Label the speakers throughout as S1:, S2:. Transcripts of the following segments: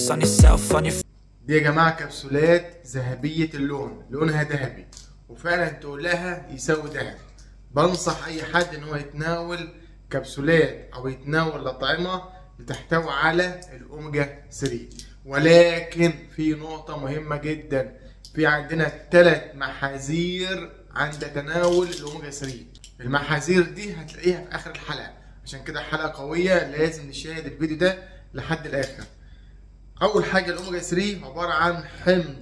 S1: focus on yourself, on your
S2: دي يا جماعة كبسولات ذهبية اللون لونها ذهبي وفعلا تقولها يساوي ذهب بنصح أي حد إن هو يتناول كبسولات أو يتناول الأطعمة بتحتوي على الأوميجا 3 ولكن في نقطة مهمة جدا في عندنا ثلاث محاذير عند تناول الأوميجا 3 المحاذير دي هتلاقيها في آخر الحلقة عشان كده حلقة قوية لازم نشاهد الفيديو ده لحد الآخر اول حاجه الاوميجا 3 عباره عن حمض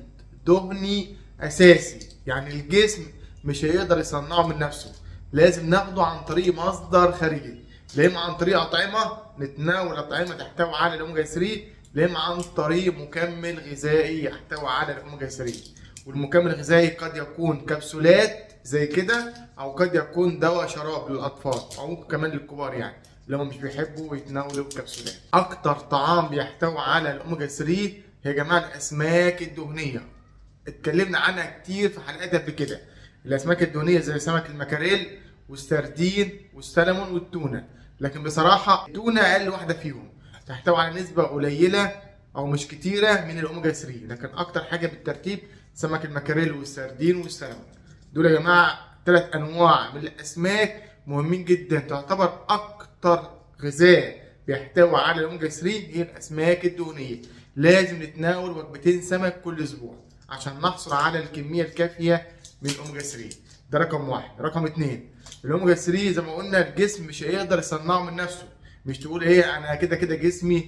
S2: دهني اساسي يعني الجسم مش هيقدر يصنعه من نفسه لازم ناخده عن طريق مصدر خارجي لا اما عن طريق اطعمه نتناول اطعمه تحتوي على الاوميجا 3 لا اما عن طريق مكمل غذائي يحتوي على الاوميجا 3 والمكمل الغذائي قد يكون كبسولات زي كده او قد يكون دواء شراب للاطفال او ممكن كمان للكبار يعني اللي هم مش بيحبوا يتناولوا الكبسولات اكتر طعام بيحتوي على الاوميجا 3 هي يا جماعه الاسماك الدهنيه اتكلمنا عنها كتير في حلقات قبل كده الاسماك الدهنيه زي سمك المكاريل والسردين والسلمون والتونه لكن بصراحه التونه اقل واحده فيهم تحتوي على نسبه قليله او مش كتيره من الاوميجا 3 لكن اكتر حاجه بالترتيب سمك المكاريل والسردين والسلمون دول يا جماعه ثلاث انواع من الاسماك مهمين جدا تعتبر اكتر غذاء بيحتوي على الاوميجا 3 هي الاسماك الدهنيه لازم نتناول وجبتين سمك كل اسبوع عشان نحصل على الكميه الكافيه من الاوميجا 3 ده رقم واحد رقم اتنين الاوميجا 3 زي ما قلنا الجسم مش هيقدر يصنعه من نفسه مش تقول ايه انا كده كده جسمي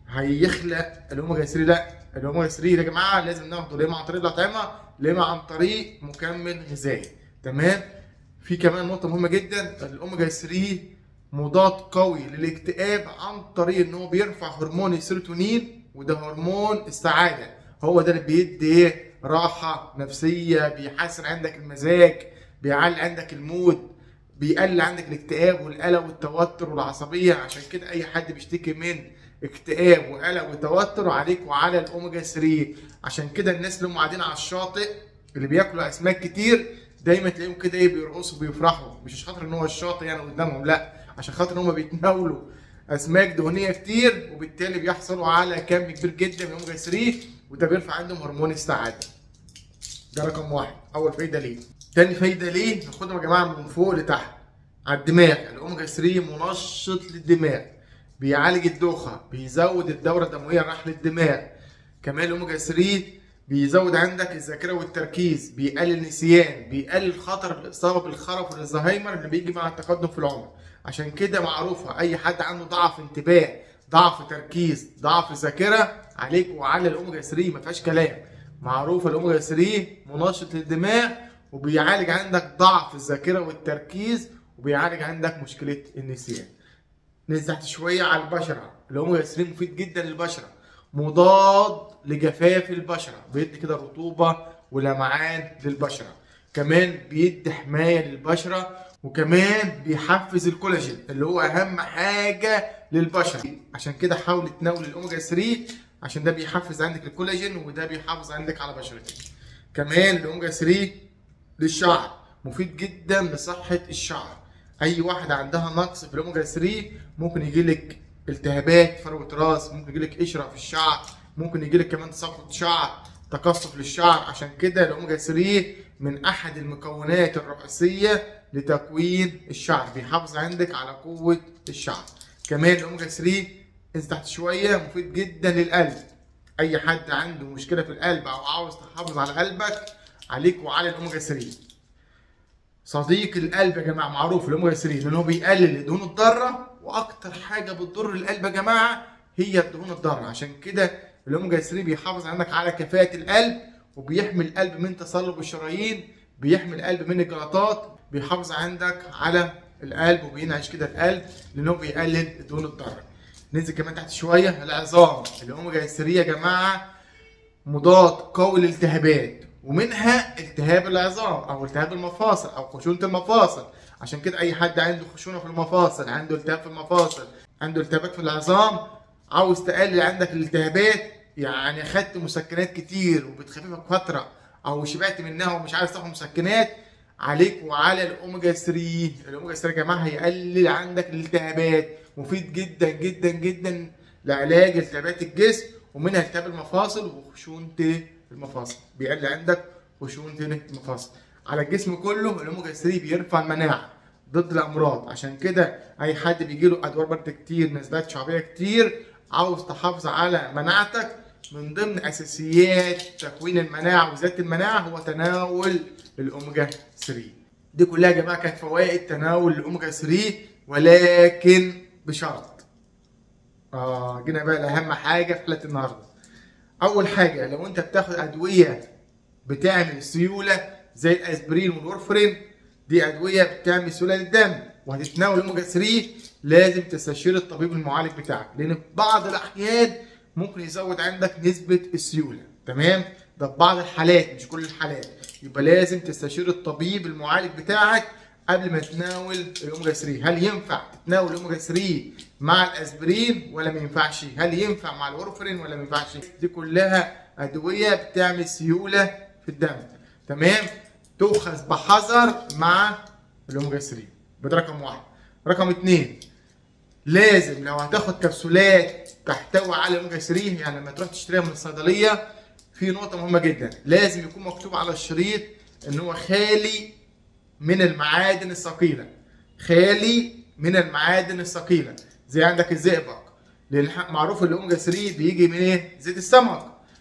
S2: هيخلق الاوميجا 3 لا الاوميجا 3 يا جماعه لازم ناخده لا اما عن طريق الاطعمه لا اما عن طريق مكمل غذائي تمام في كمان نقطه مهمه جدا الاوميجا 3 مضاد قوي للاكتئاب عن طريق ان هو بيرفع هرمون السيروتونين وده هرمون السعاده هو ده اللي بيدي ايه راحه نفسيه بيحسن عندك المزاج بيعلي عندك المود بيقلل عندك الاكتئاب والقلق والتوتر والعصبيه عشان كده اي حد بيشتكي من اكتئاب وقلق وتوتر عليك وعلى الاوميجا 3 عشان كده الناس اللي هم قاعدين على الشاطئ اللي بياكلوا اسماك كتير دايما تلاقيهم كده ايه بيرقصوا بيفرحوا مش عشان خاطر ان هو الشاطئ يعني قدامهم لا عشان خاطر ان هم بيتناولوا اسماك دهنيه كتير وبالتالي بيحصلوا على كم كبير جدا من الاوميجا 3 وده بيرفع عندهم هرمون السعاده ده رقم واحد اول فايده ليه تاني فايده ليه ناخدهم يا جماعه من فوق لتحت على الدماغ الاوميجا 3 منشط للدماغ بيعالج الدوخه بيزود الدوره الدمويه راح للدماغ كمان الاوميجا 3 بيزود عندك الذاكره والتركيز بيقلل النسيان بيقلل خطر الاصابه بالخرف والزهايمر اللي بيجي مع التقدم في العمر عشان كده معروفه اي حد عنده ضعف انتباه ضعف تركيز ضعف ذاكره عليك وعلى الاوميجا 3 ما فيهاش كلام معروفه الاوميجا 3 منشط للدماغ وبيعالج عندك ضعف الذاكره والتركيز وبيعالج عندك مشكله النسيان ننزل تحت شويه على البشره الاوميجا 3 مفيد جدا للبشره مضاد لجفاف البشره بيدي كده رطوبه ولمعان للبشره كمان بيدي حمايه للبشره وكمان بيحفز الكولاجين اللي هو اهم حاجه للبشره عشان كده حاول تناول الاوميجا 3 عشان ده بيحفز عندك الكولاجين وده بيحافظ عندك على بشرتك كمان الاوميجا 3 للشعر مفيد جدا لصحه الشعر اي واحده عندها نقص في الاوميجا 3 ممكن يجي لك التهابات فروه راس ممكن يجي لك قشره في الشعر ممكن يجي لك كمان تساقط شعر تقصف للشعر عشان كده الاوميجا 3 من احد المكونات الرئيسيه لتكوين الشعر بيحافظ عندك على قوه الشعر كمان الاوميجا 3 انزل تحت شويه مفيد جدا للقلب اي حد عنده مشكله في القلب او عاوز تحافظ على قلبك عليك وعلى الاوميجا 3 صديق القلب يا جماعه معروف الاوميجا 3 لان هو بيقلل الدهون الضاره واكتر حاجه بتضر القلب يا جماعه هي الدهون الضاره عشان كده الاوميجا 3 بيحافظ عندك على كفاءه القلب وبيحمي القلب من تصلب الشرايين بيحمي القلب من الجلطات بيحافظ عندك على القلب وبينعش كده القلب لانه بيقلل الدهون الضاره ننزل كمان تحت شويه العظام الاوميجا 3 يا جماعه مضاد قوي للالتهابات ومنها التهاب العظام او التهاب المفاصل او خشونه المفاصل عشان كده اي حد عنده خشونه في المفاصل عنده التهاب في المفاصل عنده التهابات في العظام عاوز تقلل عندك الالتهابات يعني خدت مسكنات كتير وبتخففك فتره او شبعت منها ومش عايز تاخد مسكنات عليك وعلى الاوميجا 3 الاوميجا 3 يا جماعه هيقلل عندك الالتهابات مفيد جدا جدا جدا لعلاج التهابات الجسم ومنها التهاب المفاصل وخشونه المفاصل بيقل عندك خشونه المفاصل على الجسم كله الاوميجا 3 بيرفع المناعه ضد الامراض عشان كده اي حد بيجي له ادوار برد كتير نزلات شعبيه كتير عاوز تحافظ على مناعتك من ضمن اساسيات تكوين المناعه وزياده المناعه هو تناول الاوميجا 3 دي كلها يا جماعه كانت فوائد تناول الاوميجا 3 ولكن بشرط اه جينا بقى لاهم حاجه في حلقه النهارده اول حاجه لو انت بتاخد ادويه بتعمل سيوله زي الاسبرين والورفرين دي ادويه بتعمل سيوله للدم وهتتناول اوميجا 3 لازم تستشير الطبيب المعالج بتاعك لان في بعض الاحيان ممكن يزود عندك نسبه السيوله تمام ده في بعض الحالات مش كل الحالات يبقى لازم تستشير الطبيب المعالج بتاعك قبل ما تناول الاوميجا 3 هل ينفع تتناول الاوميجا 3 مع الاسبرين ولا ما ينفعش هل ينفع مع الورفرين ولا ما ينفعش دي كلها ادويه بتعمل سيوله في الدم تمام تؤخذ بحذر مع الاوميجا 3 ده رقم واحد رقم اثنين لازم لو هتاخد كبسولات تحتوي على الاوميجا 3 يعني لما تروح تشتريها من الصيدليه في نقطه مهمه جدا لازم يكون مكتوب على الشريط ان هو خالي من المعادن الثقيله خالي من المعادن الثقيله زي عندك الزئبق لان معروف الاوميجا 3 بيجي من ايه زيت السمك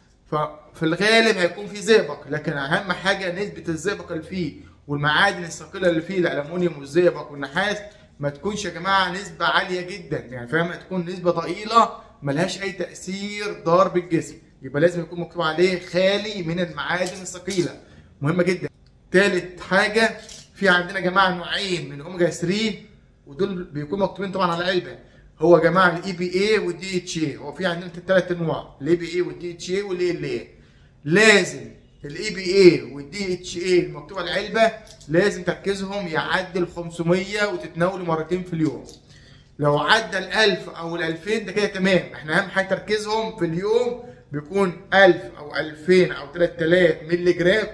S2: ففي الغالب هيكون في زئبق لكن اهم حاجه نسبه الزئبق اللي فيه والمعادن الثقيله اللي فيه الالومنيوم والزئبق والنحاس ما تكونش يا جماعه نسبه عاليه جدا يعني فاهم تكون نسبه ضئيله ملهاش اي تاثير ضار بالجسم يبقى لازم يكون مكتوب عليه خالي من المعادن الثقيله مهمه جدا ثالث حاجه في عندنا يا جماعه نوعين من اوميجا 3 ودول بيكونوا مكتوبين طبعا على العلبه هو يا جماعه الاي بي اي والدي اتش اي هو في عندنا ثلاث انواع الاي بي اي والدي اتش اي والاي ال اي لازم الاي بي اي والدي اتش اي المكتوب على العلبه لازم تركيزهم يعدي ال 500 وتتناولوا مرتين في اليوم لو عدى ال 1000 او ال 2000 ده كده تمام احنا اهم حاجه تركيزهم في اليوم بيكون 1000 او 2000 او 3000 مللي جرام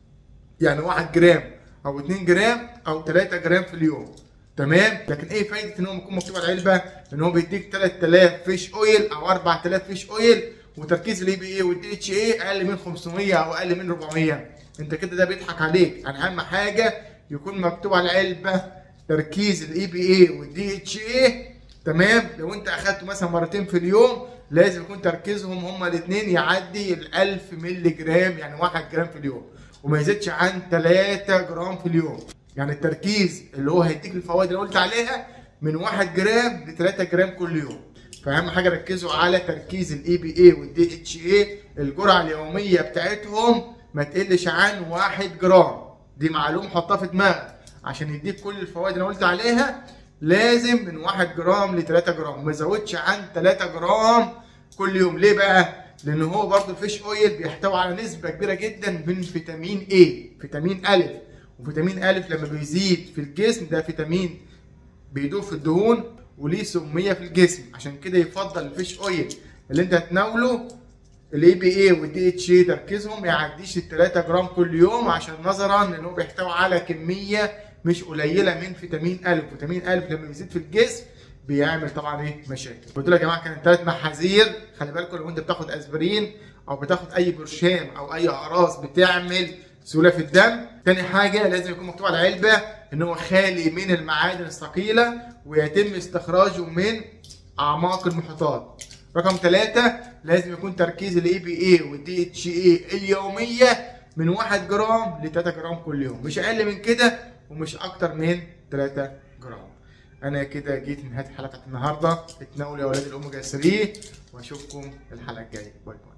S2: يعني 1 جرام او 2 جرام او 3 جرام في اليوم تمام لكن ايه فايده ان هو يكون مكتوب على العلبه ان هو بيديك 3000 فيش اويل او 4000 فيش اويل وتركيز الاي بي اي والدي اتش اي اقل من 500 او اقل من 400 انت كده ده بيضحك عليك يعني اهم حاجه يكون مكتوب على العلبه تركيز الاي بي اي والدي اتش اي تمام لو انت اخدته مثلا مرتين في اليوم لازم يكون تركيزهم هما الاثنين يعدي ال 1000 مللي جرام يعني 1 جرام في اليوم وما يزيدش عن 3 جرام في اليوم يعني التركيز اللي هو هيديك الفوائد اللي قلت عليها من 1 جرام ل 3 جرام كل يوم فاهم حاجه ركزوا على تركيز الاي بي اي والدي اتش اي الجرعه اليوميه بتاعتهم ما تقلش عن 1 جرام دي معلومه حطها في دماغك عشان يديك كل الفوائد اللي قلت عليها لازم من 1 جرام ل 3 جرام وما يزودش عن 3 جرام كل يوم ليه بقى لان هو برضه الفيش اويل بيحتوي على نسبه كبيره جدا من فيتامين A فيتامين الف وفيتامين الف لما بيزيد في الجسم ده فيتامين بيدوب في الدهون وليه سميه في الجسم عشان كده يفضل الفيش اويل اللي انت هتناوله الاي بي اي والدي اتش اي تركيزهم ما يعديش ال 3 جرام كل يوم عشان نظرا ان هو بيحتوي على كميه مش قليله من فيتامين الف فيتامين الف لما بيزيد في الجسم بيعمل طبعا ايه مشاكل قلت يا جماعه كانت ثلاث محاذير خلي بالكم لو انت بتاخد اسبرين او بتاخد اي برشام او اي اقراص بتعمل سيوله في الدم تاني حاجه لازم يكون مكتوب على العلبه ان هو خالي من المعادن الثقيله ويتم استخراجه من اعماق المحيطات رقم ثلاثة لازم يكون تركيز الاي بي اي والدي اتش اي اليوميه من 1 جرام ل 3 جرام كل يوم مش اقل من كده ومش اكتر من 3 جرام انا كده جيت نهايه حلقه النهارده اتناولوا يا اولاد الاوميجا 3 واشوفكم الحلقه الجايه باي باي